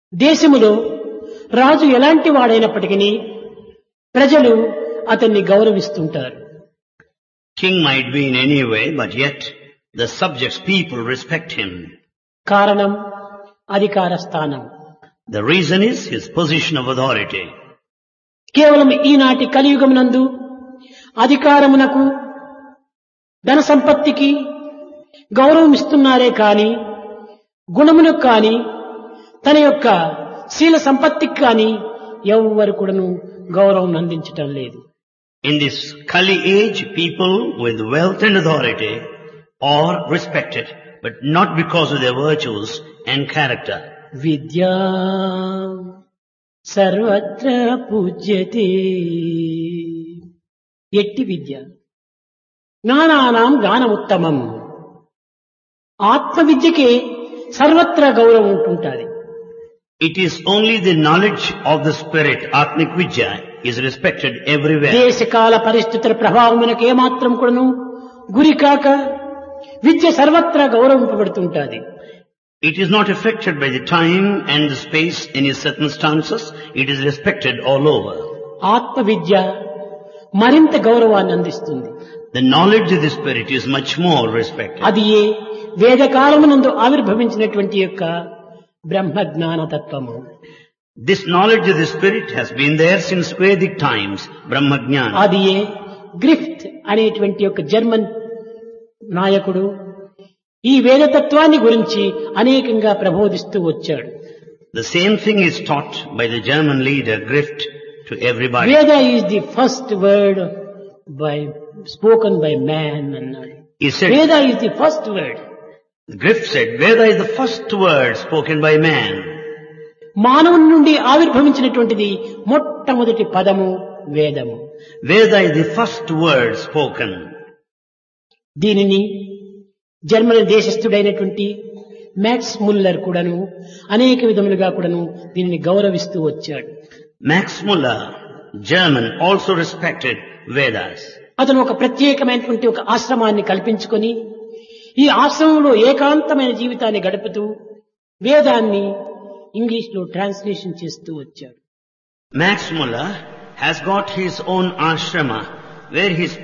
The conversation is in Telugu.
దేశములో రాజు ఎలాంటి వాడైనప్పటికీ ప్రజలు అతన్ని గౌరవిస్తుంటారు King might be in any way, but yet the subjects, people respect him. కారణం అధికార స్థానం The reason is his position of authority. కేవలం ఈనాటి కలియుగమునందు అధికారమునకు ధన సంపత్తికి గౌరవం ఇస్తున్నారే కాని గుణమునకు కాని తన యొక్క శీల సంపత్తికి కాని ఎవ్వరు కూడాను గౌరవం అందించటం లేదు In this Kali age, people with wealth and authority are respected, but not because of their virtues and character. విద్యా సర్వత్ర పూజ్యతే ఎట్టి విద్య జ్ఞానానాం జ్ఞానముత్తమం ఆత్మ విద్యకే సర్వత్రా గౌరవం ఉంటుంటుంది It is only the knowledge of the spirit, Atmik Vidya, is respected everywhere. దేశకాల పరిస్థితుల ప్రభావమునకు ఏమాత్రం కూడాను గురి కాక విద్య సర్వత్రా గౌరవింపబడుతుంటాది It is not affected by the time and the space, any circumstances. It is respected all over. ఆత్మ విద్య మరింత గౌరవాన్ని అందిస్తుంది The knowledge of the spirit is much more respected. అది ఏ వేదకాలమునందు ఆవిర్భవించినటువంటి యొక్క బ్రహ్మ జ్ఞాన తత్వము This knowledge of the spirit has been there since Vedic times, Brahma Jnana. అది ఏ గ్రిఫ్ట్ అనేటువంటి యొక్క జర్మన్ నాయకుడు ఈ వేదతత్వాన్ని గురించి అనేకంగా ప్రబోధిస్తూ వచ్చాడు The same thing is taught by the German leader Grift to everybody. Veda is the first word by spoken by man అన్నాడు He said, Veda is the first word Grift said, Veda is the first word spoken by man. మానవుని నుండి ఆవిర్భవించినటువంటిది మొట్టమొదటి పదము వేదము Veda is the first word spoken. దీనిని జర్మనీ దేశస్థుడైనటువంటి మ్యాక్స్ ముల్లర్ కూడాను అనేక విధములుగా కూడాను దీనిని గౌరవిస్తూ వచ్చాడు Max Muller, German, also respected Vedas. అతను ఒక ప్రత్యేకమైనటువంటి ఒక ఆశ్రమాన్ని కల్పించుకొని ఈ ఆశ్రమంలో ఏకాంతమైన జీవితాన్ని గడుపుతూ వేదాన్ని ఇంగ్లీష్ లో ట్రాన్స్లేషన్ చేస్తూ వచ్చాడు Max Muller has got his own ashrama where he